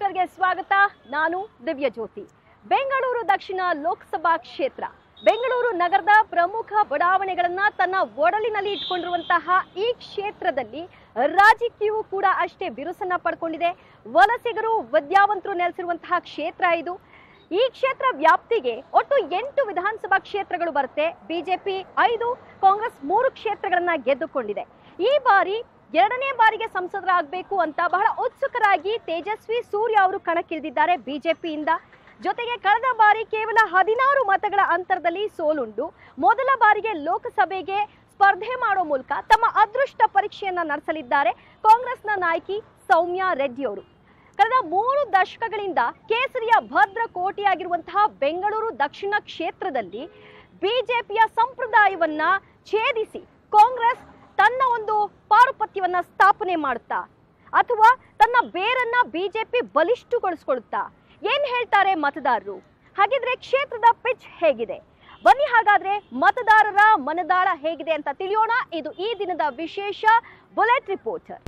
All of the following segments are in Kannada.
ರಿಪೋರ್ಟರ್ಗೆ ಸ್ವಾಗತ ನಾನು ದಿವ್ಯ ಜ್ಯೋತಿ ಬೆಂಗಳೂರು ದಕ್ಷಿಣ ಲೋಕಸಭಾ ಕ್ಷೇತ್ರ ಬೆಂಗಳೂರು ನಗರದ ಪ್ರಮುಖ ಬಡಾವಣೆಗಳನ್ನ ತನ್ನ ಒಡಲಿನಲ್ಲಿ ಇಟ್ಕೊಂಡಿರುವಂತಹ ಈ ಕ್ಷೇತ್ರದಲ್ಲಿ ರಾಜಕೀಯವೂ ಕೂಡ ಅಷ್ಟೇ ಬಿರುಸನ್ನ ಪಡ್ಕೊಂಡಿದೆ ವಲಸಿಗರು ವಿದ್ಯಾವಂತರು ನೆಲೆಸಿರುವಂತಹ ಕ್ಷೇತ್ರ ಇದು ಈ ಕ್ಷೇತ್ರ ವ್ಯಾಪ್ತಿಗೆ ಒಟ್ಟು ಎಂಟು ವಿಧಾನಸಭಾ ಕ್ಷೇತ್ರಗಳು ಬರುತ್ತೆ ಬಿಜೆಪಿ ಐದು ಕಾಂಗ್ರೆಸ್ ಮೂರು ಕ್ಷೇತ್ರಗಳನ್ನ ಗೆದ್ದುಕೊಂಡಿದೆ ಈ ಬಾರಿ ಎರಡನೇ ಬಾರಿಗೆ ಸಂಸದರಾಗಬೇಕು ಅಂತ ಬಹಳ ಉತ್ಸುಕರಾಗಿ ತೇಜಸ್ವಿ ಸೂರ್ಯ ಅವರು ಕಣಕ್ಕಿಳಿದಿದ್ದಾರೆ ಬಿಜೆಪಿಯಿಂದ ಜೊತೆಗೆ ಕಳೆದ ಬಾರಿ ಕೇವಲ ಹದಿನಾರು ಮತಗಳ ಅಂತರದಲ್ಲಿ ಸೋಲುಂಡು ಮೊದಲ ಬಾರಿಗೆ ಲೋಕಸಭೆಗೆ ಸ್ಪರ್ಧೆ ಮಾಡೋ ಮೂಲಕ ತಮ್ಮ ಅದೃಷ್ಟ ಪರೀಕ್ಷೆಯನ್ನ ನಡೆಸಲಿದ್ದಾರೆ ಕಾಂಗ್ರೆಸ್ನ ನಾಯಕಿ ಸೌಮ್ಯ ರೆಡ್ಡಿ ಅವರು ಕಳೆದ ಮೂರು ದಶಕಗಳಿಂದ ಕೇಸರಿಯ ಭದ್ರ ಕೋಟೆಯಾಗಿರುವಂತಹ ಬೆಂಗಳೂರು ದಕ್ಷಿಣ ಕ್ಷೇತ್ರದಲ್ಲಿ ಬಿಜೆಪಿಯ ಸಂಪ್ರದಾಯವನ್ನ ಛೇದಿಸಿ ಕಾಂಗ್ರೆಸ್ ತನ್ನ ಒಂದು ಪಾರುಪತ್ಯವನ್ನ ಸ್ಥಾಪನೆ ಮಾಡುತ್ತಾ ಅಥವಾ ತನ್ನ ಬೇರನ್ನ ಬಿಜೆಪಿ ಬಲಿಷ್ಠಗೊಳಿಸ್ಕೊಳುತ್ತಾ ಏನ್ ಹೇಳ್ತಾರೆ ಮತದಾರರು ಹಾಗಿದ್ರೆ ಕ್ಷೇತ್ರದ ಪಿಚ್ ಹೇಗಿದೆ ಬನ್ನಿ ಹಾಗಾದ್ರೆ ಮತದಾರರ ಮನದಾಳ ಹೇಗಿದೆ ಅಂತ ತಿಳಿಯೋಣ ಇದು ಈ ದಿನದ ವಿಶೇಷ ಬುಲೆಟ್ ರಿಪೋರ್ಟರ್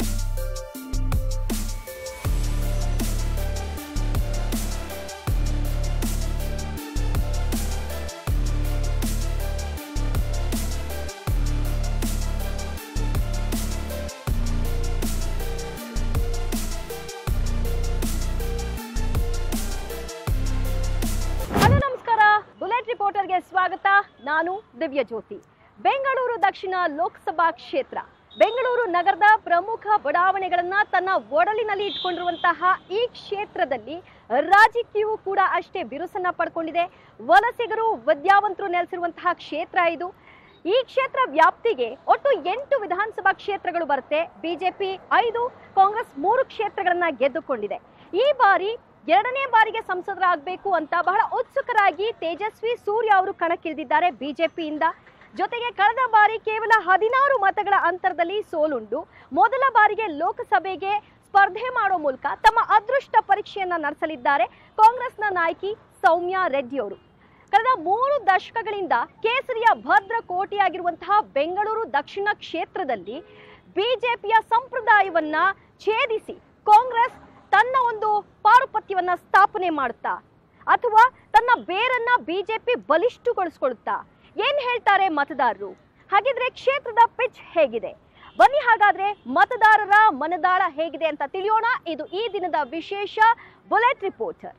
ಹಲೋ ನಮಸ್ಕಾರ ಬುಲೆಟ್ ರಿಪೋರ್ಟರ್ಗೆ ಸ್ವಾಗತ ನಾನು ದಿವ್ಯ ಜ್ಯೋತಿ ಬೆಂಗಳೂರು ದಕ್ಷಿಣ ಲೋಕಸಭಾ ಕ್ಷೇತ್ರ ಬೆಂಗಳೂರು ನಗರದ ಪ್ರಮುಖ ಬಡಾವಣೆಗಳನ್ನ ತನ್ನ ಒಡಲಿನಲ್ಲಿ ಇಟ್ಕೊಂಡಿರುವಂತಹ ಈ ಕ್ಷೇತ್ರದಲ್ಲಿ ರಾಜಕೀಯವೂ ಕೂಡ ಅಷ್ಟೇ ಬಿರುಸನ್ನ ಪಡ್ಕೊಂಡಿದೆ ವಲಸಿಗರು ವಿದ್ಯಾವಂತರು ನೆಲೆಸಿರುವಂತಹ ಕ್ಷೇತ್ರ ಇದು ಈ ಕ್ಷೇತ್ರ ವ್ಯಾಪ್ತಿಗೆ ಒಟ್ಟು ಎಂಟು ವಿಧಾನಸಭಾ ಕ್ಷೇತ್ರಗಳು ಬರುತ್ತೆ ಬಿಜೆಪಿ ಐದು ಕಾಂಗ್ರೆಸ್ ಮೂರು ಕ್ಷೇತ್ರಗಳನ್ನ ಗೆದ್ದುಕೊಂಡಿದೆ ಈ ಬಾರಿ ಎರಡನೇ ಬಾರಿಗೆ ಸಂಸದರಾಗಬೇಕು ಅಂತ ಬಹಳ ಉತ್ಸುಕರಾಗಿ ತೇಜಸ್ವಿ ಸೂರ್ಯ ಅವರು ಕಣಕ್ಕಿಳಿದಿದ್ದಾರೆ ಬಿಜೆಪಿಯಿಂದ ಜೊತೆಗೆ ಕಳೆದ ಬಾರಿ ಕೇವಲ ಹದಿನಾರು ಮತಗಳ ಅಂತರದಲ್ಲಿ ಸೋಲುಂಡು ಮೊದಲ ಬಾರಿಗೆ ಲೋಕಸಭೆಗೆ ಸ್ಪರ್ಧೆ ಮಾಡೋ ಮೂಲಕ ತಮ್ಮ ಅದೃಷ್ಟ ಪರೀಕ್ಷೆಯನ್ನ ನಡೆಸಲಿದ್ದಾರೆ ಕಾಂಗ್ರೆಸ್ನ ನಾಯಕಿ ಸೌಮ್ಯ ರೆಡ್ಡಿ ಅವರು ಕಳೆದ ಮೂರು ದಶಕಗಳಿಂದ ಕೇಸರಿಯ ಭದ್ರ ಕೋಟೆಯಾಗಿರುವಂತಹ ಬೆಂಗಳೂರು ದಕ್ಷಿಣ ಕ್ಷೇತ್ರದಲ್ಲಿ ಬಿಜೆಪಿಯ ಸಂಪ್ರದಾಯವನ್ನ ಛೇದಿಸಿ ಕಾಂಗ್ರೆಸ್ ತನ್ನ ಒಂದು ಪಾರುಪತ್ಯವನ್ನ ಸ್ಥಾಪನೆ ಮಾಡುತ್ತಾ ಅಥವಾ ತನ್ನ ಬೇರನ್ನ ಬಿಜೆಪಿ ಬಲಿಷ್ಠಗೊಳಿಸ್ಕೊಳುತ್ತಾ ಏನ್ ಹೇಳ್ತಾರೆ ಮತದಾರರು ಹಾಗಿದ್ರೆ ಕ್ಷೇತ್ರದ ಪಿಚ್ ಹೇಗಿದೆ ಬನ್ನಿ ಹಾಗಾದ್ರೆ ಮತದಾರರ ಮನದಾಳ ಹೇಗಿದೆ ಅಂತ ತಿಳಿಯೋಣ ಇದು ಈ ದಿನದ ವಿಶೇಷ ಬುಲೆಟ್ ರಿಪೋರ್ಟರ್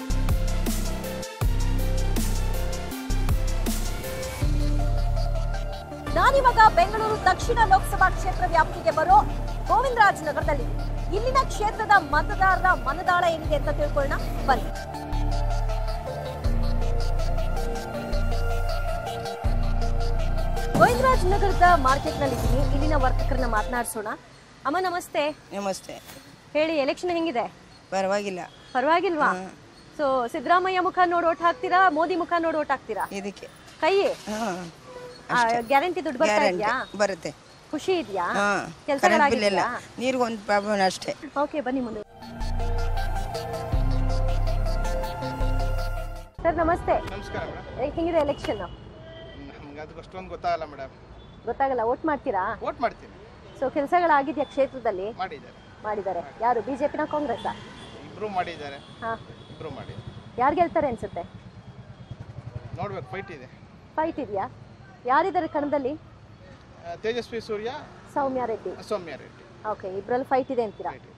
ನಾನಿವಾಗ ಬೆಂಗಳೂರು ದಕ್ಷಿಣ ಲೋಕಸಭಾ ಕ್ಷೇತ್ರ ವ್ಯಾಪ್ತಿಗೆ ಬರೋ ಗೋವಿಂದರಾಜ ನಗರದಲ್ಲಿ ಇಲ್ಲಿನ ಕ್ಷೇತ್ರದ ಮತದಾರರ ಮನದಾಳ ಏನಿದೆ ಅಂತ ತಿಳ್ಕೊಳ್ಳೋಣ ಬನ್ನಿ ಗೋವಿಂದರಾಜ ನಗರದ ಮಾರ್ಕೆಟ್ ನಲ್ಲಿ ಇದ್ದೀನಿ ಇಲ್ಲಿನ ವರ್ತಕರನ್ನ ಮಾತನಾಡಿಸೋಣ ಅಮ್ಮ ನಮಸ್ತೆ ನಮಸ್ತೆ ಹೇಳಿ ಎಲೆಕ್ಷನ್ ಹೆಂಗಿದೆ ಪರವಾಗಿಲ್ಲ ಪರವಾಗಿಲ್ವಾ ಸೊ ಸಿದ್ದರಾಮಯ್ಯ ಮುಖ ನೋಡಿ ಓಟ್ ಹಾಕ್ತೀರಾ ಮೋದಿ ಮುಖ ನೋಡಿ ಓಟ್ ಹಾಕ್ತೀರಾ ಇದಕ್ಕೆ ಕೈ ಹಾ ಗ್ಯಾರಂಟಿ ದುಡ್ಡು ಬರ್ತಾ ಗ್ಯಾರಂಟಿ ಇದೆಯಾ ಬರುತ್ತೆ ಖುಷಿ ಇದೆಯಾ ಹಾ ಕರೆಂಟ್ ಬಿಲ್ ಎಲ್ಲ ಕೆಲಸಗಳಾಗಿದೆಯಾ ನೀರಿಗೆ ಒಂದು ಪ್ರಾಬ್ಲಮ್ ಅಷ್ಟೇ ಓಕೆ ಬನ್ನಿ ಮುಂದೆ ಸರ್ ನಮಸ್ತೆ ನಮಸ್ಕಾರ ಮೇಡಮ್ ಏ, ಹೆಂಗಿದೆ ಎಲೆಕ್ಷನ್ ನಮ್ಗೆ ಅದಕ್ಕೆ ಅಷ್ಟೊಂದು ಗೊತ್ತಾಗಲ್ಲ ಮೇಡಮ್ ಗೊತ್ತಾಗಲ್ಲ ಓಟ್ ಮಾಡ್ತೀರಾ ವೋಟ್ ಮಾಡ್ತೀನಿ ಸೊ ಕೆಲಸಗಳಾಗಿದೆಯಾ ಕ್ಷೇತ್ರದಲ್ಲಿ ಮಾಡಿದ್ದಾರೆ ಮಾಡಿದ್ದಾರೆ ಯಾರು ಬಿಜೆಪಿನ ಕಾಂಗ್ರೆಸ್ ಇಬ್ರು ಮಾಡಿದ್ದಾರೆ ಹಾ ಇಬ್ರು ಮಾಡಿ ಯಾರು ಗೆಲ್ತಾರೆ ಅನ್ಸುತ್ತೆ ನೋಡ್ಬೇಕು ಫೈಟ್ ಇದೆ ಫೈಟ್ ಇದೆಯಾ ಯಾರಿದ್ದಾರೆ ಕಣದಲ್ಲಿ ಆ, ತೇಜಸ್ವಿ ಸೂರ್ಯ ಸೌಮ್ಯ ರೆಡ್ಡಿ ಸೌಮ್ಯ ರೆಡ್ಡಿ ಓಕೆ ಇಬ್ರಲ್ಲಿ ಫೈಟ್ ಇದೆ ಅಂತೀರಾ Fight ಇದೆ.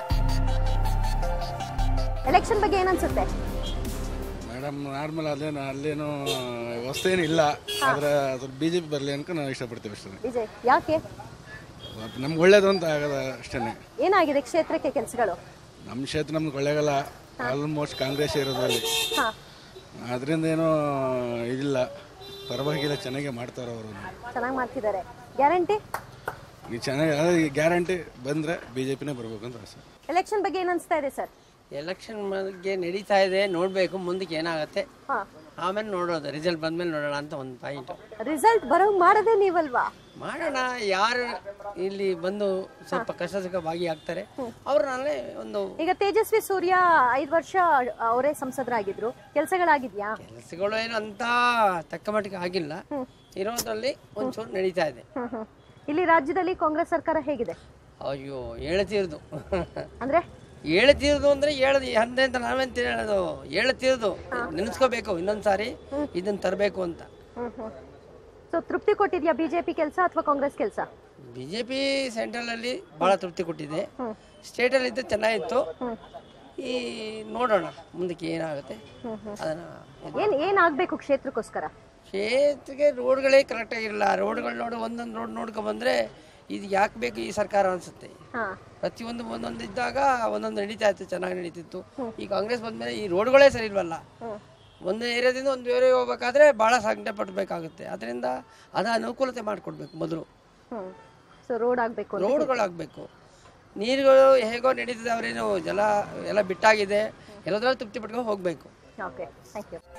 ಎಲೆಕ್ಷನ್ ಬಗ್ಗೆ ಏನನ್ಸುತ್ತೆ ಮೇಡಮ್ ನಾರ್ಮಲ್ ಅಲ್ಲೇನು ಅಲ್ಲೇನು ವ್ಯವಸ್ಥೆ ಏನು ಇಲ್ಲ ಆದ್ರೆ ಅದ್ರ ಬಿ ಜೆ ಪಿ ಬರಲಿ ಅನ್ಕೊಂಡು ನಾವು ಇಷ್ಟಪಡ್ತೀವಿ ಅಷ್ಟೇ ವಿಜಯ್ ಯಾಕೆ ನಮ್ಗೆ ಒಳ್ಳೇದು ಅಂತ ಆಗದ ಅಷ್ಟೇ ಏನಾಗಿದೆ ಕ್ಷೇತ್ರಕ್ಕೆ ಕೆಲಸಗಳು ನಮ್ಮ ಕ್ಷೇತ್ರ ನಮ್ಗೆ ಒಳ್ಳೆಗಲ್ಲ ಆಲ್ಮೋಸ್ಟ್ ಕಾಂಗ್ರೆಸ್ ಇರೋದ್ರಲ್ಲಿ ಹಾ ಅದರಿಂದ ಏನೋ ಇದಿಲ್ಲ ಪರವಾಗಿಲ್ಲ ಚೆನ್ನಾಗೇ ಮಾಡ್ತಾರೆ ಅವರು ಚೆನ್ನಾಗಿ ಮಾಡ್ತಿದ್ದಾರೆ ಗ್ಯಾರಂಟಿ ಈ ಚೆನ್ನಾಗಿ ಅದೇ ಗ್ಯಾರಂಟಿ ಬಂದರೆ ಬಿ ಜೆ ಪಿನೇ ಬರ್ಬೇಕು ಅಂತ ಆಸೆ ಎಲೆಕ್ಷನ್ ಬಗ್ಗೆ ಏನ್ ಅನ್ಸ್ತಾ ಇದೆ ಸರ್ ಎಲೆಕ್ಷನ್ ಬಗ್ಗೆ ನಡೀತಾ ಇದೆ ನೋಡಬೇಕು ಮುಂದಕ್ಕೆ ಏನಾಗುತ್ತೆ ಹಾ ಆಮೇಲೆ ನೋಡೋದು ರಿಸಲ್ಟ್ ಬಂದ್ಮೇಲೆ ನೋಡೋಣ ಅಂತ ಒಂದು ಪಾಯಿಂಟ್ ರಿಸಲ್ಟ್ ಬರೋಂಗ್ ಮಾಡದೆ ನೀವಲ್ವಾ ಮಾಡೋಣ ಯಾರು ಇಲ್ಲಿ ಬಂದು ಸ್ವಲ್ಪ ಕಷ್ಟ ಸುಖ ಭಾಗಿಯಾಗ್ತಾರೆ ಅವ್ರನ್ನೇ ಒಂದು ಈಗ ತೇಜಸ್ವಿ ಸೂರ್ಯ ಐದು ವರ್ಷ ಅವರೇ ಸಂಸದರಾಗಿದ್ರು ಕೆಲಸಗಳಾಗಿದ್ಯಾ ಕೆಲಸಗಳು ಏನು ಅಂತ ತಕ್ಕ ಮಟ್ಟಿಗೆ ಆಗಿಲ್ಲ ಇರೋದ್ರಲ್ಲಿ ಒಂಚೂರು ನಡೀತಾ ಇದೆ ಹ್ಮ್ ಹ್ಮ್ ಇಲ್ಲಿ ರಾಜ್ಯದಲ್ಲಿ ಕಾಂಗ್ರೆಸ್ ಸರ್ಕಾರ ಹೇಗಿದೆ ಅಯ್ಯೋ ಹೇಳ್ತಿರ್ದು ಅಂದ್ರೆ ಹೇಳ್ತಿರೋದು ಅಂದ್ರೆ ಹೇಳದ್ ಅಂದೆ ಅಂತ ನಾವೇಂತ ಹೇಳೋದು ಹೇಳ್ತಿರೋದು ನೆನೆಸ್ಕೋಬೇಕು ಇನ್ನೊಂದ್ ಸಾರಿ ಇದನ್ನ ತರಬೇಕು ಅಂತ ಹ್ಮ್ ಹ್ಮ್ ಸೊ ತೃಪ್ತಿ ಕೊಟ್ಟಿದ್ಯಾ ಬಿಜೆಪಿ ಕೆಲಸ ಅಥವಾ ಕಾಂಗ್ರೆಸ್ ಕೆಲಸ ಬಿ ಜೆ ಪಿ ಸೆಂಟ್ರಲಲ್ಲಿ ಭಾಳ ತೃಪ್ತಿ ಕೊಟ್ಟಿದೆ ಸ್ಟೇಟಲ್ಲಿ ಇದ್ದು ಚೆನ್ನಾಗಿತ್ತು ಈ ನೋಡೋಣ ಮುಂದಕ್ಕೆ ಏನಾಗುತ್ತೆ ಅದನ್ನ ಇದು- ಏನ್ ಏನ್ ಆಗ್ಬೇಕು ಕ್ಷೇತ್ರಕ್ಕೋಸ್ಕರ ಕ್ಷೇತ್ರಕ್ಕೆ ರೋಡ್ಗಳೇ ಕರೆಕ್ಟಾಗಿರಲ್ಲ ರೋಡ್ಗಳು ನೋಡಿ ಒಂದೊಂದು ರೋಡ್ ನೋಡ್ಕೊ ಬಂದ್ರೆ ಇದು ಯಾಕೆ ಬೇಕು ಈ ಸರ್ಕಾರ ಅನ್ಸುತ್ತೆ ಹಾ ಪ್ರತಿಯೊಂದು ಒಂದೊಂದು ಇದ್ದಾಗ ಒಂದೊಂದು ನಡೀತಾ ಇತ್ತು ಚೆನ್ನಾಗಿ ನಡೀತಿತ್ತು ಈ ಕಾಂಗ್ರೆಸ್ ಬಂದ್ಮೇಲೆ ಈ ರೋಡ್ಗಳೇ ಸರಿ ಇಲ್ವಲ್ಲ ಒಂದು ಏರಿಯಾದಿಂದ ಒಂದು ಏರಿಯಾಗೆ ಹೋಗ್ಬೇಕಾದ್ರೆ ಭಾಳ ಸಂಕಟ ಪಡಬೇಕಾಗುತ್ತೆ ಅದರಿಂದ ಅದ ಅನುಕೂಲತೆ ಮಾಡಿಕೊಡ್ಬೇಕು ಮೊದಲು ಹ್ಮ್ ಸೊ ರೋಡ್ ಆಗ್ಬೇಕು ಅಂತ. ರೋಡ್ಗಳಾಗಬೇಕು ನೀರುಗಳು ಹೇಗೋ ನಡೀತಿದೆ ಅವರೇನು ಜಲ ಎಲ್ಲ ಬಿಟ್ಟಾಗಿದೆ ಎಲ್ಲದ್ರಲ್ಲಿ ತೃಪ್ತಿ ಪಟ್ಕೊಂಡು ಹೋಗಬೇಕು ಓಕೆ ಥ್ಯಾಂಕ್ ಯು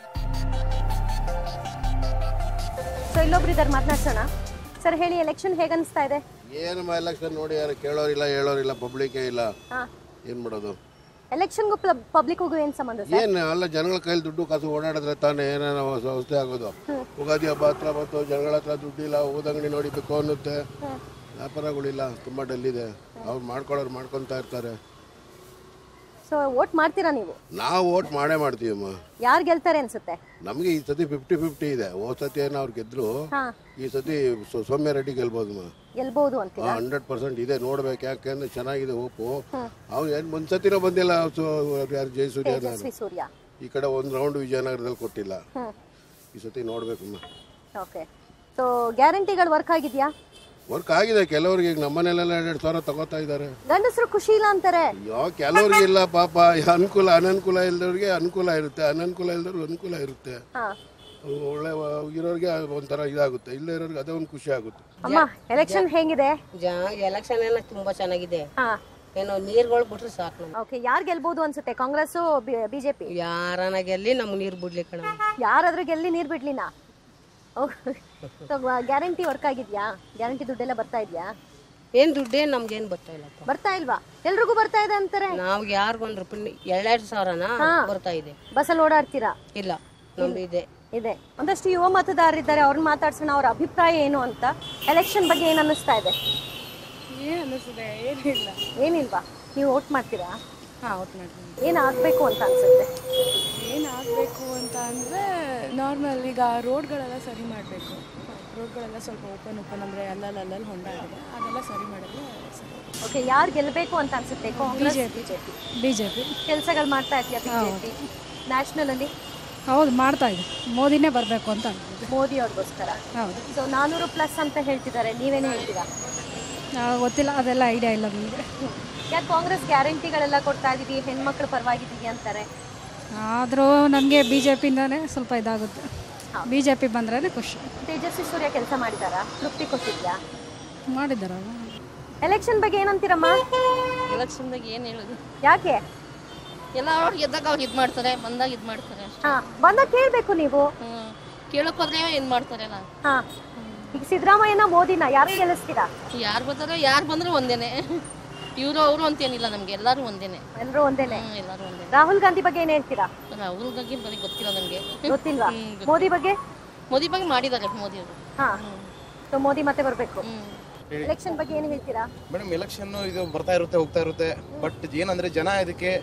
ಸೊ ಇಲ್ಲೊಬ್ರು ಇದ್ದಾರೆ ಮಾತನಾಡ್ಸೋಣ ಸರ್ ಹೇಳಿ ಎಲೆಕ್ಷನ್ ಹೇಗೆ ಅನಿಸ್ತಾ ಇದೆ ಏನು ಎಲೆಕ್ಷನ್ ನೋಡಿ ಯಾರು ಕೇಳೋರಿಲ್ಲ ಹೇಳೋರಿಲ್ಲ ಪಬ್ಲಿಕ್ಕೇ ಇಲ್ಲ ಹಾ ಏನು ಮಾಡೋದು ಎಲೆಕ್ಷನ್ಗೂ ಪಬ್ಲಿಕ್ಗೂ ಏನು ಸಂಬಂಧ ಸರ್ ಏನು ಎಲ್ಲ ಜನಗಳ ಕೈಲಿ ದುಡ್ಡು ಕಾಸು ಓಡಾಡಿದ್ರೆ ತಾನೇ ಏನೇನೋ ವ್ಯವಸ್ಥೆ ಆಗೋದು ಉಗಾದಿ ಹಬ್ಬ ಹತ್ರ ಬಂತು ಜನಗಳ ಹತ್ರ ದುಡ್ಡಿಲ್ಲ ಹೋದಂಗಡಿ ನೋಡಿಬೇಕು ಅನ್ನುತ್ತೆ ವ್ಯಾಪಾರಗಳಿಲ್ಲ ತುಂಬ ಡಲ್ಲಿದೆ ಅವ್ರು ಮಾಡ್ಕೊಳ್ಳೋರು ಮಾಡ್ಕೊತಾ ಇರ್ತಾರೆ ಸೊ ವೋಟ್ ಮಾಡ್ತೀರಾ ನೀವು ನಾವು ಓಟ್ ಮಾಡೇ ಮಾಡ್ತೀವಮ್ಮ ಯಾರು ಗೆಲ್ತಾರೆ ಅನ್ಸುತ್ತೆ ನಮಗೆ ಈ ಸತಿ ಫಿಫ್ಟಿ ಫಿಫ್ಟಿ ಇದೆ ಹೋದ ಸತಿ ಏನೋ ಅವ್ರು ಗೆದ್ರು ಹಾ ಈ ಸತಿ ಸೌ- ಸೌಮ್ಯ ರೆಡ್ಡಿ ಗೆಲ್ಬೋದಮ್ಮ ಗೆಲ್ಬಹುದು ಅಂತೀರಾ ಹಂಡ್ರೆಡ್ ಪರ್ಸೆಂಟ್ ಇದೆ ನೋಡ್ಬೇಕು ಯಾಕೆಂದ್ರೆ ಚೆನ್ನಾಗಿದೆ ಹೋಪು ಅವ್ನು ಏನು ಒಂದ್ಸತಿನೂ ಬಂದಿಲ್ಲ ಸು- ಯಾರು ಜಯಸೂರ್ಯ ನಾನು ತೇಜಸ್ವಿ ಸೂರ್ಯ ಈ ಕಡೆ ಒಂದು ರೌಂಡ್ ವಿಜಯನಗರದಲ್ಲಿ ಕೊಟ್ಟಿಲ್ಲ ಹ್ಮ್ ಈ ಸತಿ ನೋಡ್ಬೇಕಮ್ಮ ಓಕೆ ಸೊ ಗ್ಯಾರಂಟಿಗಳು ವರ್ಕ್ ಆಗಿದ್ಯಾ ವರ್ಕ್ ಆಗಿದೆ ಕೆಲವ್ರಿಗೆ ಈಗ ನಮ್ಮನೆಲೆಲ್ಲ ಎರಡು ಸಾವಿರ ತಗೋತಾ ಇದ್ದಾರೆ ಗಂಡಸರು ಖುಷಿ ಇಲ್ಲ ಅಂತಾರೆ ಯಾವ ಕೆಲವ್ರಿಗೆ ಇಲ್ಲ ಪಾಪ ಅನುಕೂಲ ಅನನುಕೂಲ ಇಲ್ದವ್ರಿಗೆ ಅನುಕೂಲ ಇರುತ್ತೆ ಅನನುಕೂಲ ಇಲ್ದವ್ರಿಗೆ ಅನುಕೂಲ ಇರುತ್ತೆ ಹಾ ಒಳ್ಳೆ ವ- ಇರೋರಿಗೆ ಒಂಥರ ಇದಾಗುತ್ತೆ ಇಲ್ಲದೇ ಇರೋರಿಗೆ ಅದೇ ಒಂದು ಖುಷಿ ಆಗುತ್ತೆ ಅಮ್ಮ ಎಲೆಕ್ಷನ್ ಹೇಗಿದೆ ಜಾ ಎಲೆಕ್ಷನ್ ಎಲ್ಲ ತುಂಬಾ ಚೆನ್ನಾಗಿದೆ ಹಾ ಏನೋ ನೀರ್ಗಳು ಬಿಟ್ರೆ ಸಾಕು ನಮ್ಗೆ ಓಕೆ ಯಾರು ಗೆಲ್ಬಹುದು ಅನ್ಸುತ್ತೆ ಕಾಂಗ್ರೆಸ್ ಬಿಜೆಪಿ ಯಾರನ ಗೆಲ್ಲಿ ನಮ್ಗೆ ನೀರು ಬಿಡ್ಲಿ ಕಣ ಯಾರಾದ್ರೂ ಗೆಲ್ಲಿ ನೀರ್ ಬಿಡ್ಲಿನಾ ಗ್ಯಾರಂಟಿ ವರ್ಕ್ ಆಗಿದ್ಯಾ ಗ್ಯಾರಂಟಿ ದುಡ್ಡೆಲ್ಲ ಬರ್ತಾ ಇದೆಯಾ ಏನ್ ದುಡ್ಡೇ ನಮ್ಗೇನ್ ಬರ್ತಾ ಇಲ್ಲಪ್ಪ ಬರ್ತಾ ಇಲ್ವಾ ಎಲ್ರಿಗೂ ಬರ್ತಾ ಇದೆ ಅಂತಾರೆ ನಾವ್ಗೆ ಯಾರಿಗೂ ಒಂದ್ ರೂಪಾಯಿ ಎರಡೆರಡು ಸಾವಿರನ ಬರ್ತಾ ಇದೆ ಬಸ್ಸಲ್ಲಿ ಓಡಾಡ್ತೀರಾ ಇಲ್ಲ ನಮ್ದು ಇದೆ ಇದೆ ಒಂದಷ್ಟು ಯುವ ಮತದಾರರಿದ್ದಾರೆ ಅವ್ರನ್ನ ಮಾತಾಡ್ಸೋಣ ಅವ್ರ ಅಭಿಪ್ರಾಯ ಏನು ಅಂತ ಎಲೆಕ್ಷನ್ ಬಗ್ಗೆ ಏನ್ ಅನ್ನಿಸ್ತಾ ಇದೆ ಏನು ಅನ್ನಿಸ್ತದೆ ಏನಿಲ್ಲ ಏನಿಲ್ವಾ ನೀವು ವೋಟ್ ಮಾಡ್ತೀರಾ ಹಾಂ ಔಟ್ ಮಾಡ್ತೀನಿ ಏನ್ ಆಗ್ಬೇಕು ಅಂತ ಅನ್ಸುತ್ತೆ ಏನು ಆಗಬೇಕು ಅಂತ ಅಂದರೆ ನಾರ್ಮಲ್ ಈಗ ರೋಡ್ಗಳೆಲ್ಲ ಸರಿ ಮಾಡಬೇಕು ರೋಡ್ಗಳೆಲ್ಲ ಸ್ವಲ್ಪ ಓಪನ್ ಓಪನ್ ಅಂದರೆ ಅಲ್ಲಲ್ಲಿ ಅಲ್ಲಲ್ಲಿ ಹೊಂಡ ಇದೆ ಅದೆಲ್ಲ ಸರಿ ಮಾಡಿದ್ರೆ ಸರಿ ಓಕೆ ಯಾರು ಗೆಲ್ಬೇಕು ಅಂತ ಅನ್ಸುತ್ತೆ Congress BJP B J P ಕೆಲಸಗಳು ಮಾಡ್ತಾ ಇದೆಯಾ ಬಿಜೆಪಿ ನ್ಯಾಷನಲ್ ಅಲ್ಲಿ ಹೌದು ಮಾಡ್ತಾ ಇದೆ ಮೋದಿನೇ ಬರಬೇಕು ಅಂತ ಅನ್ಕೊಂಡಿದ್ದೆ ಮೋದಿ ಅವ್ರಿಗೋಸ್ಕರ ಹೌದು ಸೊ ನಾನೂರು ಪ್ಲಸ್ ಅಂತ ಹೇಳ್ತಿದ್ದಾರೆ ನೀವೇನು ಹೇಳ್ತೀರಾ ನಾವು ಗೊತ್ತಿಲ್ಲ ಅದೆಲ್ಲ ಐಡಿಯಾ ಇಲ್ಲ ನನಗೆ ಯಾಕೆ ಕಾಂಗ್ರೆಸ್ ಗ್ಯಾರಂಟಿಗಳೆಲ್ಲ ಕೊಡ್ತಾ ಇದೀವಿ ಹೆಣ್ಮಕ್ಳು ಪರವಾಗಿದ್ದೀವಿ ಅಂತಾರೆ ಆದರೂ ನನಗೆ ಬಿ ಜೆ ಪಿಯಿಂದನೇ ಸ್ವಲ್ಪ ಇದಾಗುತ್ತೆ ಬಿ ಜೆ ಪಿ ಬಂದ್ರೇ ಖುಷಿ ತೇಜಸ್ವಿ ಸೂರ್ಯ ಕೆಲಸ ಮಾಡಿದಾರಾ ತೃಪ್ತಿ ಕೊಟ್ಟಿದ್ಯಾ ಮಾಡಿದ್ದಾರಲ್ಲ ಎಲೆಕ್ಷನ್ ಬಗ್ಗೆ ಏನಂತೀರಮ್ಮ ಎಲೆಕ್ಷನ್ದಾಗ ಏನು ಹೇಳೋದು ಯಾಕೆ ಎಲ್ಲ ಅವ್ರು ಗೆದ್ದಾಗ ಅವ್ರು ಇದು ಮಾಡ್ತಾರೆ ಬಂದಾಗ ಇದು ಮಾಡ್ತಾರೆ ಅಷ್ಟೇ ಹಾ ಬಂದಾಗ ಕೇಳ್ಬೇಕು ನೀವು ಹ್ಞೂ ಕೇಳಕ್ ಹೋದ್ರೆ ಏನು ಮಾಡ್ತಾರಲ್ಲ ಹಾ ಈಗ ಸಿದ್ದರಾಮಯ್ಯನ ಮೋದಿನ ಯಾರು ಗೆಲ್ಲಿಸ್ತೀರಾ ಯಾರು ಬರ್ತಾರೋ ಯಾರು ಬಂದರೂ ಒಂದೇನೆ ಇವರು ಅವರು ಅಂತೇನಿಲ್ಲ ನಮಗೆ ಎಲ್ಲರೂ ಒಂದೇನೆ ಎಲ್ಲರೂ ಒಂದೇನೆ ಹ್ಞೂ ಎಲ್ಲರೂ ಒಂದೇನೆ ರಾಹುಲ್ ಗಾಂಧಿ ಬಗ್ಗೆ ಏನ್ ಹೇಳ್ತೀರಾ ರಾಹುಲ್ ಗಾಂಧಿ ಬಗ್ಗೆ ಗೊತ್ತಿಲ್ಲ ನನಗೆ ಗೊತ್ತಿಲ್ವಾ ಹ್ಮ್, ಗೊತ್ತಿಲ್ಲ. ಮೋದಿ ಬಗ್ಗೆ ಮೋದಿ ಬಗ್ಗೆ ಮಾಡಿದ್ದಾರೆ ಮೋದಿ ಅವರು ಹಾ ಸೊ ಮೋದಿ ಮತ್ತೆ ಬರ್ಬೇಕು ಹ್ಞೂ ಎಲೆಕ್ಷನ್ ಬಗ್ಗೆ ಏನು ಹೇಳ್ತೀರಾ ಮೇಡಮ್ ಎಲೆಕ್ಷನ್ ಇದು ಬರ್ತಾ ಇರುತ್ತೆ ಹೋಗ್ತಾ ಇರುತ್ತೆ ಬಟ್ ಏನಂದ್ರೆ ಜನ ಇದಕ್ಕೆ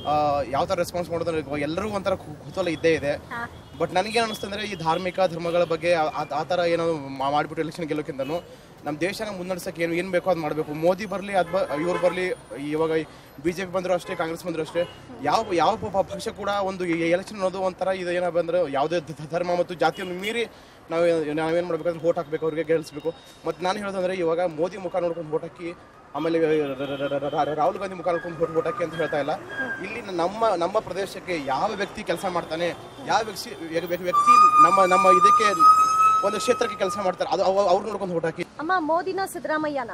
ಯಾವ ಥರ ರೆಸ್ಪಾನ್ಸ್ ಮಾಡೋದ್ರೆ ಎಲ್ಲರಿಗೂ ಒಂಥರ ಕು- ಕುತೂಹಲ ಇದ್ದೇ ಇದೆ ಬಟ್ ನನಗೇನು ಅನಿಸ್ತಂದ್ರೆ ಈ ಧಾರ್ಮಿಕ ಧರ್ಮಗಳ ಬಗ್ಗೆ ಆ- ಆ- ಆ ಥರ ಏನೋ ಮಾ- ಮಾಡ್ಬಿಟ್ಟು ಎಲೆಕ್ಷನ್ ಗೆಲ್ಲೋಕ್ಕಿಂತನೂ ನಮ್ಮ ದೇಶನ ಮುನ್ನಡೆಸೋಕೆ ಏನು ಏನು ಬೇಕೋ ಅದು ಮಾಡಬೇಕು ಮೋದಿ ಬರಲಿ ಅಥವಾ ಇವ್ರು ಬರಲಿ ಇವಾಗ ಬಿ ಜೆ ಪಿ ಬಂದರೂ ಅಷ್ಟೇ ಕಾಂಗ್ರೆಸ್ ಬಂದರೂ ಅಷ್ಟೇ ಯಾವ ಯಾವ ಪ- ಪಕ್ಷ ಕೂಡ ಒಂದು ಎಲೆಕ್ಷನ್ ಅನ್ನೋದು ಒಂಥರ ಇದು ಏನೋ ಬಂದ್ರೆ ಯಾವುದೇ ಧ- ಧರ್ಮ ಮತ್ತು ಜಾತಿಯನ್ನು ಮೀರಿ ನಾವು ನಾವೇನು ಮಾಡ್ಬೇಕಂದ್ರೆ ವೋಟ್ ಹಾಕ್ಬೇಕು ಅವ್ರಿಗೆ ಗೆಲ್ಲಿಸ್ಬೇಕು ಮತ್ತು ನಾನು ಹೇಳೋದಂದ್ರೆ ಇವಾಗ ಮೋದಿ ಮುಖ ನೋಡ್ಕೊಂಡು ವೋಟ್ ಹಾಕಿ ಆಮೇಲೆ ರಾಹುಲ್ ಗಾಂಧಿ ಮುಖ ನೋಡ್ಕೊಂಡು ವೋಟ್ ವೋಟ್ ಹಾಕಿ ಅಂತ ಹೇಳ್ತಾ ಇಲ್ಲ ಇಲ್ಲಿ ನಮ್ಮ ನಮ್ಮ ಪ್ರದೇಶಕ್ಕೆ ಯಾವ ವ್ಯಕ್ತಿ ಕೆಲಸ ಮಾಡ್ತಾನೆ ಯಾವ ವ್ಯಕ್ತಿ ವ್ಯ- ವ್ಯಕ್ತಿ ನಮ್ಮ ನಮ್ಮ ಇದಕ್ಕೆ ಒಂದು ಕ್ಷೇತ್ರಕ್ಕೆ ಕೆಲಸ ಮಾಡ್ತಾರೆ ಅದು ಅವ್- ಅವ್ರು ನೋಡ್ಕೊಂಡು ವೋಟ್ ಹಾಕಿ ಅಮ್ಮ ಮೋದಿನ ಸಿದ್ದರಾಮಯ್ಯನ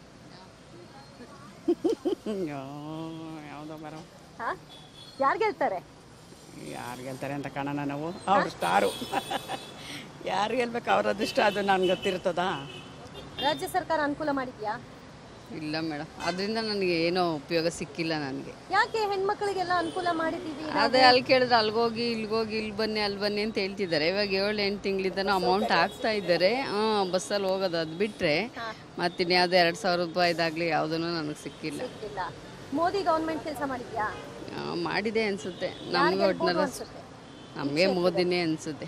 ಯಾವುದೋ ಬರೋ ಹಾ ಯಾರು ಗೆಲ್ತಾರೆ ಯಾರು ಗೆಲ್ತಾರೆ ಅಂತ ಕಾಣೋಣ ನಾವು ಅವ್ರು ಸ್ಟಾರು ಯಾರು ಗೆಲ್ಬೇಕು ಅವ್ರ ಅದೃಷ್ಟ ಅದು ನನ್ಗೆ ಗೊತ್ತಿರ್ತದಾ ರಾಜ್ಯ ಸರ್ಕಾರ ಅನುಕೂಲ ಮಾಡಿದ್ಯಾ ಇಲ್ಲ ಮೇಡಮ್ ಅದರಿಂದ ನನಗೆ ಏನೋ ಉಪಯೋಗ ಸಿಕ್ಕಿಲ್ಲ ನನಗೆ ಯಾಕೆ ಹೆಣ್ಮಕ್ಳಿಗೆಲ್ಲ ಅನುಕೂಲ ಮಾಡಿದೀವಿ ಅದೇ ಅಲ್ಲಿ ಕೇಳಿದ್ರೆ ಅಲ್ಗೋಗಿ ಇಲ್ಗೋಗಿ ಇಲ್ಲಿ ಬನ್ನಿ ಅಲ್ಲಿ ಬನ್ನಿ ಅಂತ ಹೇಳ್ತಿದ್ದಾರೆ ಇವಾಗ ಏಳು ಎಂಟು ತಿಂಗಳಿಂದನೂ ಅಮೌಂಟ್ ಹಾಕ್ತಾ ಇದ್ದಾರೆ ಹಾಂ ಬಸ್ಸಲ್ಲಿ ಹೋಗೋದು ಅದು ಬಿಟ್ಟರೆ ಮತ್ತಿನ್ಯಾವುದೋ ಎರಡು ಸಾವಿರ ರೂಪಾಯಿದಾಗಲಿ ಯಾವುದೂ ನನಗೆ ಸಿಕ್ಕಿಲ್ಲ ಇಲ್ಲ ಮೋದಿ ಗೌರ್ಮೆಂಟ್ ಕೆಲಸ ಮಾಡಿದ್ಯಾ ಆ, ಮಾಡಿದೆ ಅನ್ಸುತ್ತೆ ಯಾರ್ ನಮ್ಗೆ ಗೆಲ್ಬೋದು ಒಟ್ನಲ್ಲಿ ಅನ್ಸುತ್ತೆ? ನಮಗೆ ಮೋದಿನೇ ಅನ್ಸುತ್ತೆ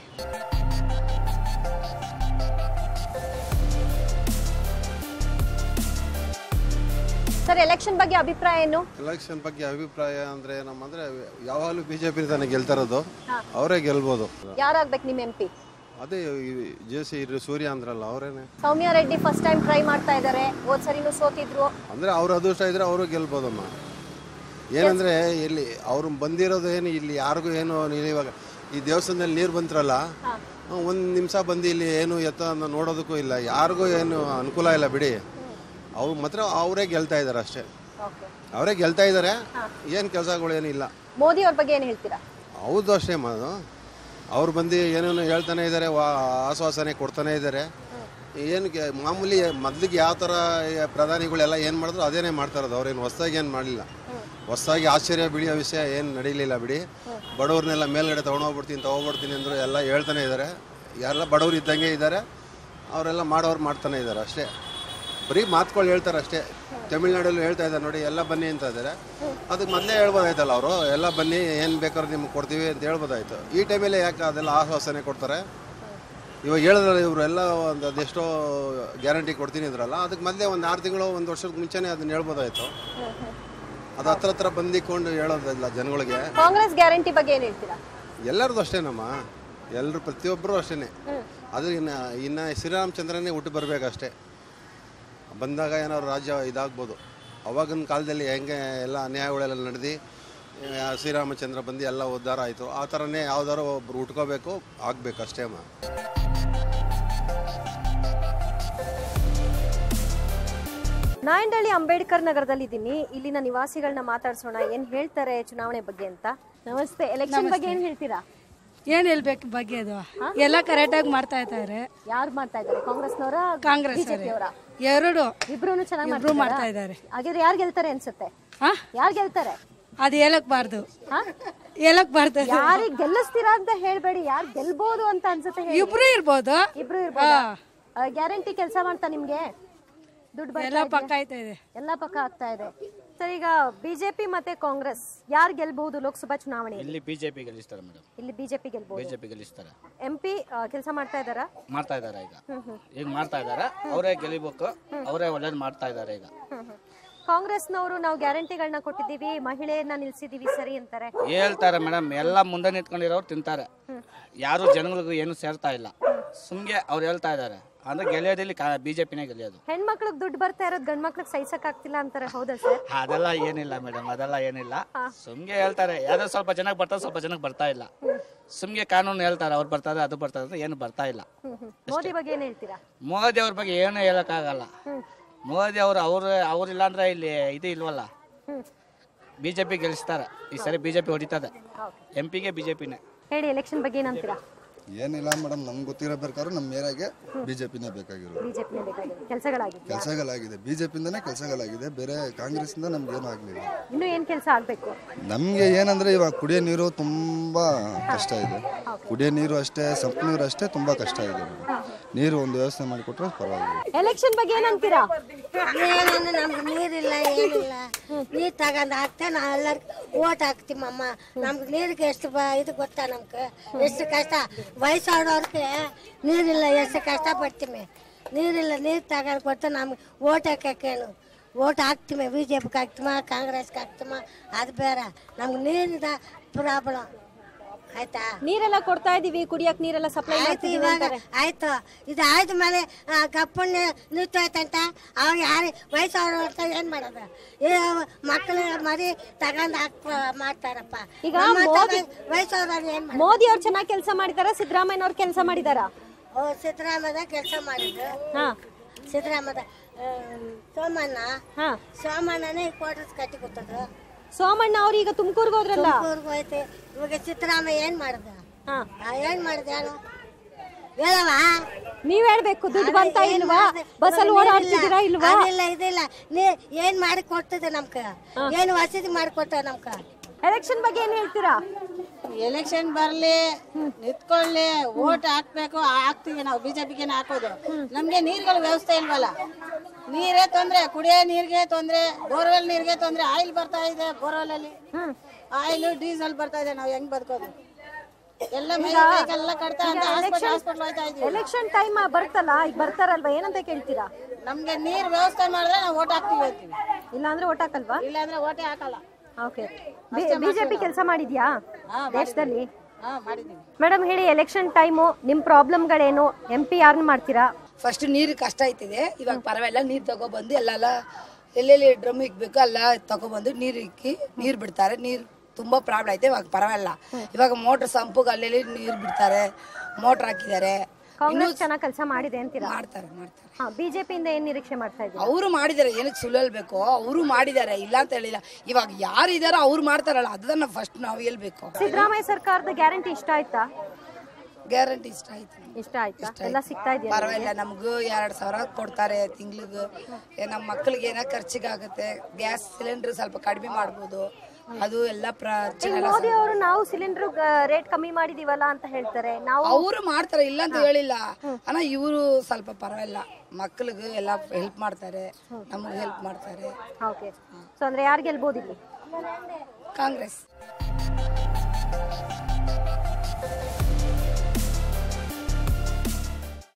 ಸರ್ ಎಲೆಕ್ಷನ್ ಬಗ್ಗೆ ಅಭಿಪ್ರಾಯ ಏನು ಎಲೆಕ್ಷನ್ ಬಗ್ಗೆ ಅಭಿಪ್ರಾಯ ಅಂದ್ರೆ ನಮ್ಮಂದ್ರೆ ಯಾವಾಗಲೂ ಬಿಜೆಪಿ ತಾನೇ ಗೆಲ್ತಾ ಇರೋದು ಹಾ. ಅವರೇ ಗೆಲ್ಬೋದು ಯಾರಾಗ್ಬೇಕು ನಿಮ್ ಎಂ ಪಿ ಅದೇ ಜೆ ಸಿ ಸೂರ್ಯ ಅಂದ್ರಲ್ಲ ಅವರೇನೆ Sowmya Reddy first time try ಮಾಡ್ತಾ ಇದ್ದಾರೆ ಹೋದ್ ಸರಿನೂ ಸೋತಿದ್ರು ಅಂದ್ರೆ ಅವ್ರ ಅದೃಷ್ಟ ಇದ್ರೆ ಅವರು ಗೆಲ್ಬೋದಮ್ಮ ಏನಂದ್ರೆ ಇಲ್ಲಿ ಅವ್ರು ಬಂದಿರೋದು ಏನು ಇಲ್ಲಿ ಯಾರಿಗೂ ಏನು ನೀನು ಇವಾಗ ಈ ದೇವಸ್ಥಾನದಲ್ಲಿ ನೀರು ಬಂತ್ರಲ್ಲ ಒಂದು ನಿಮಿಷ ಬಂದು ಇಲ್ಲಿ ಏನು ಎತ್ತ ಅನ್ನೋ ನೋಡೋದಕ್ಕೂ ಇಲ್ಲ ಯಾರಿಗೂ ಏನು ಅನುಕೂಲ ಇಲ್ಲ ಬಿಡಿ ಅವ್ರು ಮಾತ್ರ ಅವರೇ ಗೆಲ್ತಾ ಇದ್ದಾರೆ ಅಷ್ಟೇ ಅವರೇ ಗೆಲ್ತಾ ಇದ್ದಾರೆ ಏನು ಕೆಲಸಗಳು ಏನಿಲ್ಲ ಮೋದಿ ಅವ್ರ ಬಗ್ಗೆ ಏನ್ ಹೇಳ್ತೀರಾ ಹೌದು ಅಷ್ಟೇ ಮಾದು ಅವ್ರು ಬಂದು ಏನೇನು ಹೇಳ್ತಾನೆ ಇದ್ದಾರೆ ವಾ ಆಶ್ವಾಸನೆ ಕೊಡ್ತಾನೆ ಇದ್ದಾರೆ ಏನು ಕೆ- ಮಾಮೂಲಿ ಮೊದ್ಲಿಗೆ ಯಾವ ಥರ ಪ್ರಧಾನಿಗಳೆಲ್ಲ ಏನು ಮಾಡಿದ್ರು ಅದೇನೇ ಮಾಡ್ತಾ ಇರೋದು ಅವ್ರೇನು ಹೊಸ್ದಾಗಿ ಏನು ಮಾಡಲಿಲ್ಲ ಹೊಸ್ದಾಗಿ ಆಶ್ಚರ್ಯ ಬಿಡಿಯೋ ವಿಷಯ ಏನು ನಡೀಲಿಲ್ಲ ಬಿಡಿ ಬಡವ್ರನ್ನೆಲ್ಲ ಮೇಲ್ಗಡೆ ತೊಗೊಂಡೋಗ್ಬಿಡ್ತೀನಿ ತೊಗೊಬಿಡ್ತೀನಿ ಅಂದರು ಎಲ್ಲ ಹೇಳ್ತಾನೆ ಇದ್ದಾರೆ ಯಾರೆಲ್ಲ ಬಡವ್ರು ಇದ್ದಂಗೆ ಇದ್ದಾರೆ ಅವರೆಲ್ಲ ಮಾಡೋರು ಮಾಡ್ತಾನೆ ಇದ್ದಾರೆ ಅಷ್ಟೇ ಬರೀ ಮಾತುಗಳು ಹೇಳ್ತಾರೆ ಅಷ್ಟೇ ತಮಿಳ್ನಾಡಲ್ಲಿ ಹೇಳ್ತಾ ಇದ್ದಾರೆ ನೋಡಿ ಎಲ್ಲ ಬನ್ನಿ ಅಂತ ಇದ್ದಾರೆ ಅದಕ್ಕೆ ಮೊದಲೇ ಹೇಳ್ಬೋದಾಯ್ತಲ್ಲ ಅವರು ಎಲ್ಲ ಬನ್ನಿ ಏನು ಬೇಕಾದ್ರೂ ನಿಮ್ಗೆ ಕೊಡ್ತೀವಿ ಅಂತ ಹೇಳ್ಬೋದಾಯ್ತು ಈ ಟೈಮಲ್ಲಿ ಯಾಕೆ ಅದೆಲ್ಲ ಆಶ್ವಾಸನೆ ಕೊಡ್ತಾರೆ ಇವಾಗ ಹೇಳಿದ್ರೆ ಇವರು ಎಲ್ಲ ಒಂದು ಅದೆಷ್ಟೋ ಗ್ಯಾರಂಟಿ ಕೊಡ್ತೀನಿ ಇದ್ರಲ್ಲ ಅದಕ್ಕೆ ಮೊದಲೇ ಒಂದು ಆರು ತಿಂಗಳು ಒಂದು ವರ್ಷದ ಮುಂಚೆನೇ ಅದನ್ನ ಹೇಳ್ಬೋದಾಯ್ತು ಅದು ಹತ್ರ ಹತ್ರ ಬಂದಿಕೊಂಡು ಹೇಳೋದಿಲ್ಲ ಜನಗಳಿಗೆ ಕಾಂಗ್ರೆಸ್ ಗ್ಯಾರಂಟಿ ಬಗ್ಗೆ ಏನ್ ಹೇಳ್ತೀರಾ ಎಲ್ಲರದು ಅಷ್ಟೇನಮ್ಮ ಎಲ್ಲರೂ ಪ್ರತಿಯೊಬ್ಬರು ಅಷ್ಟೇ ಅದು ಇನ್ನು ಇನ್ನು ಶ್ರೀರಾಮಚಂದ್ರನೇ ಹುಟ್ಟು ಬರಬೇಕಷ್ಟೇ ಬಂದಾಗ ಏನಾದ್ರು ರಾಜ್ಯ ಇದಾಗ್ಬೋದು ಅವಾಗಿನ ಕಾಲದಲ್ಲಿ ಹೆಂಗೆ ಎಲ್ಲ ಅನ್ಯಾಯಗಳೆಲ್ಲ ನಡೆದು ಶ್ರೀರಾಮಚಂದ್ರ ಬಂದು ಎಲ್ಲ ಉದ್ಧಾರ ಆಯಿತು ಆ ಥರನೇ ಯಾವ್ದಾರು ಒಬ್ರು ಉಟ್ಕೋಬೇಕು ಆಗ್ಬೇಕು ಅಷ್ಟೇ ಅಮ್ಮ ನಾಯಂಡಹಳ್ಳಿ ಅಂಬೇಡ್ಕರ್ ನಗರದಲ್ಲಿದ್ದೀನಿ ಇಲ್ಲಿನ ನಿವಾಸಿಗಳನ್ನ ಮಾತಾಡ್ಸೋಣ ಏನ್ ಹೇಳ್ತಾರೆ ಚುನಾವಣೆ ಬಗ್ಗೆ ಅಂತ ನಮಸ್ತೆ ಎಲೆಕ್ಷನ್ ಬಗ್ಗೆ ಏನ್ ಹೇಳ್ತೀರಾ ಏನ್ ಹೇಳ್ಬೇಕು ಬಗ್ಗೆ ಅದು ಎಲ್ಲ ಕರೆಕ್ಟಾಗಿ ಮಾಡ್ತಾ ಇದ್ದಾರೆ ಯಾರು ಮಾಡ್ತಾ ಇದ್ದಾರೆ ಕಾಂಗ್ರೆಸ್ನವರ ಕಾಂಗ್ರೆಸ್ ಬಿಜೆಪಿ ಅವರ ಎರಡು ಇಬ್ರು ಚೆನ್ನಾಗಿ ಇಬ್ರು ಮಾಡ್ತಾ ಇದ್ದಾರೆ ಹಾಗಾದ್ರೆ ಯಾರು ಗೆಲ್ತಾರೆ ಅನ್ಸುತ್ತೆ ಯಾರು ಗೆಲ್ತಾರೆ ಅದು ಹೇಳಕ್ಬಾರ್ದು ಹೇಳಕ್ಬಾರ್ದು ಯಾರಿಗ್ ಗೆಲ್ಲಿಸ್ತೀರಾ ಅಂತ ಹೇಳ್ಬೇಡಿ ಯಾರು ಗೆಲ್ಬೋದು ಅಂತ ಅನ್ಸುತ್ತೆ ಹೇಳಿ. ಇಬ್ರು ಇರ್ಬೋದು ಇಬ್ರು ಇರ್ಬೋದು ಗ್ಯಾರಂಟಿ ಕೆಲಸ ಮಾಡ್ತಾ ನಿಮ್ಗೆ ದುಡ್ಡು ಬರ್ತಾ ಎಲ್ಲ ಇದ್ಯಾ? ಪಕ್ಕ ಆಯ್ತಾ ಇದೆ ಎಲ್ಲ ಪಕ್ಕ ಆಗ್ತಾ ಇದೆ ಸರ್ ಈಗ ಬಿಜೆಪಿ ಮತ್ತೆ ಕಾಂಗ್ರೆಸ್ ಯಾರು ಗೆಲ್ಬಹುದು ಲೋಕಸಭಾ ಚುನಾವಣೆ ಇಲ್ಲಿ ಬಿಜೆಪಿ ಗೆಲ್ಲಿಸ್ತಾರೆ ಮೇಡಮ್ ಇಲ್ಲಿ ಬಿಜೆಪಿ ಗೆಲ್ಬಹುದು ಬಿಜೆಪಿ ಗೆಲ್ಲಿಸ್ತಾರೆ ಎಂ ಪಿ ಕೆಲಸ ಮಾಡ್ತಾ ಇದ್ದಾರಾ ಮಾಡ್ತಾ ಇದ್ದಾರೆ ಈಗ ಹ್ಮ್ ಹ್ಮ್ ಈಗ ಮಾಡ್ತಾ ಇದ್ದಾರೆ ಅವರೇ ಗೆಲ್ಲಿಬೇಕು ಅವರೇ ಒಳ್ಳೇದು ಮಾಡ್ತಾ ಇದ್ದಾರೆ ಈಗ ಹ್ಮ್ ಹ್ಮ್. ಕಾಂಗ್ರೆಸ್ನವರು ನಾವು ಗ್ಯಾರಂಟಿಗಳನ್ನ ಕೊಟ್ಟಿದ್ದೀವಿ ಮಹಿಳೆಯನ್ನ ನಿಲ್ಸಿದೀವಿ ಸರಿ ಅಂತಾರೆ ಹೇಳ್ತಾರೆ ಮೇಡಮ್ ಎಲ್ಲ ಮುಂದೆ ನಿಂತ್ಕೊಂಡಿರೋರು ತಿಂತಾರೆ ಯಾರು ಜನಗಳಿಗೂ ಏನು ಸೇರ್ತಾ ಇಲ್ಲ ಸುಮ್ಗೆ ಅವ್ರು ಹೇಳ್ತಾ ಇದ್ದಾರೆ ಅಂದ್ರೆ ಗೆಳೆಯೋದಿಲ್ಲಿ ಬಿಜೆಪಿನೇ ಗೆಲ್ಲಿಯೋದು ಹೆಣ್ಮಕ್ಳಿಗೆ ದುಡ್ಡು ಬರ್ತಾ ಇರೋದು ಗಂಡ್ ಮಕ್ಳಿಗೆ ಸಹಿಸಕ್ ಆಗ್ತಿಲ್ಲ ಅಂತಾರೆ ಹೌದಾ ಸರ್ ಅದೆಲ್ಲ ಏನಿಲ್ಲ ಮೇಡಮ್ ಅದೆಲ್ಲ ಏನಿಲ್ಲ ಸುಮ್ಗೆ ಹೇಳ್ತಾರೆ ಯಾವ್ದೋ ಸ್ವಲ್ಪ ಜನಕ್ಕೆ ಬರ್ತಾರೆ ಸ್ವಲ್ಪ ಜನಕ್ಕೆ ಬರ್ತಾ ಇಲ್ಲ ಸುಮ್ಗೆ ಕಾನೂನು ಹೇಳ್ತಾರೆ ಅವ್ರು ಬರ್ತಾರೆ ಅದು ಬರ್ತಾರೆ ಅಂತ ಏನು ಬರ್ತಾ ಇಲ್ಲ ಮೋದಿ ಬಗ್ಗೆ ಏನ್ ಹೇಳ್ತೀರಾ ಮೋದಿ ಅವ್ರ ಬಗ್ಗೆ ಏನು ಹೇಳಕ್ಕಾಗಲ್ಲ ಮೋದಿ ಅವರು ಅವ್ರು ಅವ್ರಿಲ್ಲ ಅಂದ್ರೆ ಇಲ್ಲಿ ಇದು ಇಲ್ವಲ್ಲ ಬಿಜೆಪಿ ಗೆಲ್ಲಿಸ್ತಾರೆ ಈ ಸರಿ ಬಿಜೆಪಿ ಹೊಡಿತದೆ ಎಂ ಪಿಗೆ ಬಿಜೆಪಿನೇ ಹೇಳಿ ಎಲೆಕ್ಷನ್ ಬಗ್ಗೆ ಏನಂತೀರಾ ಏನಿಲ್ಲ ಮೇಡಮ್ ನಮ್ಗೆ ಗೊತ್ತಿರೋ ಬೇಕಾದ್ರೆ ನಮ್ಮ ಏರಿಯಾಗೆ ಬಿಜೆಪಿನೇ ಬೇಕಾಗಿರೋದು ಬಿಜೆಪಿನೇ ಬೇಕಾಗಿದೆ ಕೆಲಸಗಳಾಗಿದೆ ಕೆಲಸಗಳಾಗಿದೆ ಬಿಜೆಪಿಯಿಂದನೇ ಕೆಲಸಗಳಾಗಿದೆ ಬೇರೆ ಕಾಂಗ್ರೆಸ್ಸಿಂದ ನಮ್ಗೇನು ಆಗಲಿಲ್ಲ ಇನ್ನು ಏನ್ ಕೆಲಸ ಆಗ್ಬೇಕು ನಮಗೆ ಏನಂದ್ರೆ ಇವಾಗ ಕುಡಿಯೋ ನೀರು ತುಂಬ ಕಷ್ಟ ಇದೆ ಕುಡಿಯೋ ನೀರು ಅಷ್ಟೇ ಸಂಪ್ ನೀರು ಅಷ್ಟೇ ತುಂಬ ಕಷ್ಟ ಇದೆ ಮೇಡಮ್. ನೀರು ಒಂದು ವ್ಯವಸ್ಥೆ ಮಾಡಿಕೊಟ್ರೆ ಪರವಾಗಿಲ್ಲ ಎಲೆಕ್ಷನ್ ಬಗ್ಗೆ ಏನಂತೀರಾ ಏನಂದ್ರೆ ನಮ್ಗೆ ನೀರಿಲ್ಲ ಏನಿಲ್ಲ ನೀರ್ ತಗೊಂಡ್ ಹಾಕ್ತೆ ನಾವ್ ಎಲ್ಲಾರ್ ಓಟ್ ಹಾಕ್ತಿಮಮ್ಮ ನಮ್ಗೆ ನೀರಿಗೆ ಎಷ್ಟು ಬ ಇದು ಗೊತ್ತಾ ನಮ್ಗೆ ಎಷ್ಟು ಕಷ್ಟ ವಯಸ್ಸಾದವ್ರಿಗೆ ನೀರಿಲ್ಲ ಎಷ್ಟು ಕಷ್ಟ ಪಡ್ತೀವಿ ನೀರಿಲ್ಲ ನೀರು ತಗೊಂಡ್ ಕೊಟ್ಟು ನಮ್ಗೆ ಓಟ್ ಹಾಕಕ್ಕೇನು ಓಟ್ ಹಾಕ್ತೀವಿ ಬಿ ಜೆ ಪಿಗೆ ಹಾಕ್ತೀಮ ಕಾಂಗ್ರೆಸ್ಗೆ ಹಾಕ್ತೀಮ ಅದು ಬೇರೆ ನಮ್ಗೆ ನೀರಿನ ಪ್ರಾಬ್ಲಮ್ ಆಯ್ತಾ ನೀರೆಲ್ಲ ಕೊಡ್ತಾ ಇದೀವಿ ಕುಡಿಯಕ್ ನೀರೆಲ್ಲ ಸಪ್ಲೈ ಆಯ್ತು ಮಾಡ್ತೀವಿ ಇವಾಗ ಅಂತಾರೆ ಆಯ್ತು ಇದು ಆಯ್ತು ಮೇಲೆ ಕಪ್ಪಣ್ಣ ನಿಂತೋಯ್ತಂತ ಅವ್ರು ಯಾರು ವಯಸ್ಸವ್ರು ಅಂತ ಏನ್ ಮಾಡೋದು ಈ ಮಕ್ಕಳು ಮರಿ ತಗೊಂಡ್ ಹಾಕ್ ಮಾಡ್ತಾರಪ್ಪ ಈಗ ನಮ್ಮ ಮೋದಿ ವಯಸ್ಸವ್ರು ಏನ್ ಮಾಡೋದು ಮೋದಿ ಅವ್ರು ಚೆನ್ನಾಗಿ ಕೆಲಸ ಮಾಡಿದಾರ ಸಿದ್ದರಾಮಯ್ಯ ಅವ್ರು ಕೆಲಸ ಮಾಡಿದಾರ ಓ ಸಿದ್ದರಾಮಯ್ಯ ಕೆಲಸ ಮಾಡಿದ್ರು ಹಾ ಸಿದ್ದರಾಮಯ್ಯ ಸೋಮಣ್ಣ ಹಾ ಸೋಮಣ್ಣನೇ ಕ್ವಾರ್ಟರ್ಸ್ ಕಟ್ಟಿ ಕೊಟ್ಟರು ಸೋಮಣ್ಣ ಅವ್ರು ಈಗ ತುಮಕೂರ್ಗೆ ಹೋದ್ರಲ್ಲ ತುಮಕೂರ್ಗೆ ಹೋಯ್ತು ಇವಾಗ ಸಿದ್ದರಾಮಯ್ಯ ಏನ್ ಮಾಡ್ದ ಹಾ ಆ, ಏನ್ ಮಾಡ್ದ ಹೇಳು ಹೇಳವ ನೀವ್ ಹೇಳ್ಬೇಕು ದುಡ್ಡು ಬಂತ ಇಲ್ವಾ ಬಸ್ಸಲ್ಲಿ ಓಡಾಡ್ತಿದ್ದೀರಾ ಇಲ್ವಾ ಅದಿಲ್ಲ ಇದಿಲ್ಲ ನೀ ಏನ್ ಮಾಡಿ ಕೊಡ್ತದೆ ನಮ್ಕ ಏನು ವಸತಿ ಮಾಡಿ ಕೊಟ್ಟ ನಮ್ಕ ಎಲೆಕ್ಷನ್ ಬಗ್ಗೆ ಏನ್ ಹೇಳ್ತೀರಾ ಎಲೆಕ್ಷನ್ ಬರ್ಲಿ ನಿಂತ್ಕೊಳ್ಳಿ ಓಟ್ ಹಾಕ್ಬೇಕು ಹಾಕ್ತಿವಿ ನಾವು ಬಿಜೆಪಿಗೆ ಹಾಕೋದು ನಮ್ಗೆ ನೀರ್ಗಳ ವ್ಯವಸ್ಥೆ ಇಲ್ವಲ್ಲ ನೀರೇ ತೊಂದ್ರೆ ಕುಡಿಯೋ ನೀರಿಗೆ ತೊಂದ್ರೆ ಬೋರ್ವೆಲ್ ನೀರಿಗೆ ತೊಂದ್ರೆ ಆಯಿಲ್ ಬರ್ತಾ ಇದೆ ಬೋರ್ವೆಲ್ ಅಲ್ಲಿ ಆಯಿಲ್ ಡೀಸೆಲ್ ಬರ್ತಾ ಇದೆ ನಾವು ಹೆಂಗ್ ಬದುಕೋದು ಎಲ್ಲ ಎಲ್ಲ ಕಟ್ತಾ ಅಂತ ಹಾಸ್ಪಿಟಲ್ ಹಾಸ್ಪಿಟಲ್ ಹೋಯ್ತಾ ಇದೀವಿ ಎಲೆಕ್ಷನ್ ಟೈಮ್ ಬರ್ತಲ್ಲ ಈಗ ಬರ್ತಾರಲ್ವಾ ಏನಂತ ಕೇಳ್ತೀರಾ ನಮ್ಗೆ ನೀರ್ ವ್ಯವಸ್ಥೆ ಮಾಡಿದ್ರೆ ನಾವು ಓಟ್ ಹಾಕ್ತಿವಿ ಅಂತೀವಿ ಇಲ್ಲಾಂದ್ರೆ ಓಟ್ ಹಾಕಲ್ವಾ ಇಲ್ಲಾಂದ್ರೆ ಓಟೇ ಹಾಕಲ್ಲ ಓಕೆ ಬಿಜೆಪಿ ಕೆಲಸ ಮಾಡಿದ್ಯಾ ದೇಶದಲ್ಲಿ ಹಾ ಮಾಡಿದೀವಿ ಮೇಡಮ್ ಹೇಳಿ ಎಲೆಕ್ಷನ್ ಟೈಮು ನಿಮ್ ಪ್ರಾಬ್ಲಮ್ಗಳೇನು ಎಂ ಪಿ ಯಾರನ್ನ ಮಾಡ್ತೀರಾ ಫಸ್ಟ್ ನೀರು ಕಷ್ಟ ಆಯ್ತಿದೆ ಇವಾಗ ಪರವಾಗಿಲ್ಲ ನೀರು ತಗೊಬಂದು ಎಲ್ಲೆಲ್ಲ ಎಲ್ಲೆಲ್ಲಿ ಡ್ರಮ್ ಇಕ್ಬೇಕು ಎಲ್ಲ ತಗೊಬಂದು ನೀರು ಇಕ್ಕಿ ನೀರು ಬಿಡ್ತಾರೆ ನೀರು ತುಂಬಾ ಪ್ರಾಬ್ಲಮ್ ಐತೆ ಇವಾಗ ಪರವಾಗಿಲ್ಲ ಇವಾಗ ಮೋಟ್ರ್ ಸಂಪುಗೆ ಅಲ್ಲೆಲ್ಲಿ ನೀರು ಬಿಡ್ತಾರೆ ಮೋಟ್ರ್ ಹಾಕಿದ್ದಾರೆ ಕಾಂಗ್ರೆಸ್ ಚೆನ್ನಾಗಿ ಕೆಲಸ ಮಾಡಿದೆ ಅಂತೀರಾ ಮಾಡ್ತಾರೆ ಮಾಡ್ತಾರೆ ಹಾ ಬಿಜೆಪಿಯಿಂದ ಏನ್ ನಿರೀಕ್ಷೆ ಮಾಡ್ತಾ ಇದ್ದೀರಾ ಅವರು ಮಾಡಿದ್ದಾರೆ ಏನಕ್ಕೆ ಸುಳ್ಳಲ್ಬೇಕು ಅವರು ಮಾಡಿದ್ದಾರೆ ಇಲ್ಲ ಅಂತ ಹೇಳಿಲ್ಲ ಇವಾಗ ಯಾರು ಇದಾರೋ ಅವ್ರು ಮಾಡ್ತಾರಲ್ಲ ಅದನ್ನ ಫಸ್ಟ್ ನಾವು ಹೇಳ್ಬೇಕು ಸಿದ್ದರಾಮಯ್ಯ ಸರ್ಕಾರದ ಗ್ಯಾರಂಟಿ ಇಷ್ಟ ಆಯ್ತಾ ಗ್ಯಾರಂಟಿ ಇಷ್ಟ ಆಯ್ತು ಇಷ್ಟ ಆಯ್ತಾ ಎಲ್ಲ ಸಿಗ್ತಾ ಇದೆಯಾ ಪರವಾಗಿಲ್ಲ ನಮಗೂ ಎರಡ್ ಸಾವಿರ ಕೊಡ್ತಾರೆ ತಿಂಗ್ಳಿಗೆ ನಮ್ಮ ಮಕ್ಳಿಗೆ ಏನೋ ಖರ್ಚಿಗಾಗುತ್ತೆ ಗ್ಯಾಸ್ ಸಿಲಿಂಡರ್ ಸ್ವಲ್ಪ ಕಡಿಮೆ ಮಾಡ್ಬೋದು ಅದು ಎಲ್ಲ ಪ್ರ ಈಗ ಮೋದಿ ಅವರು ನಾವು ಸಿಲಿಂಡರ್ ರೇಟ್ ಕಮ್ಮಿ ಮಾಡಿದೀವಲ್ಲ ಅಂತ ಹೇಳ್ತಾರೆ ನಾವು ಅವರು ಮಾಡ್ತಾರೆ ಇಲ್ಲ ಅಂತ ಹೇಳಿಲ್ಲ ಅಣ್ಣ ಇವರು ಸ್ವಲ್ಪ ಪರವಾಗಿಲ್ಲ ಮಕ್ಳಿಗೆ ಎಲ್ಲ ಹೆಲ್ಪ್ ಮಾಡ್ತಾರೆ ನಮಗೆ ಹೆಲ್ಪ್ ಮಾಡ್ತಾರೆ ಓಕೆ ಸೊ ಅಂದ್ರೆ ಯಾರು ಗೆಲ್ಬೋದು ಇಲ್ಲಿ ಕಾಂಗ್ರೆಸ್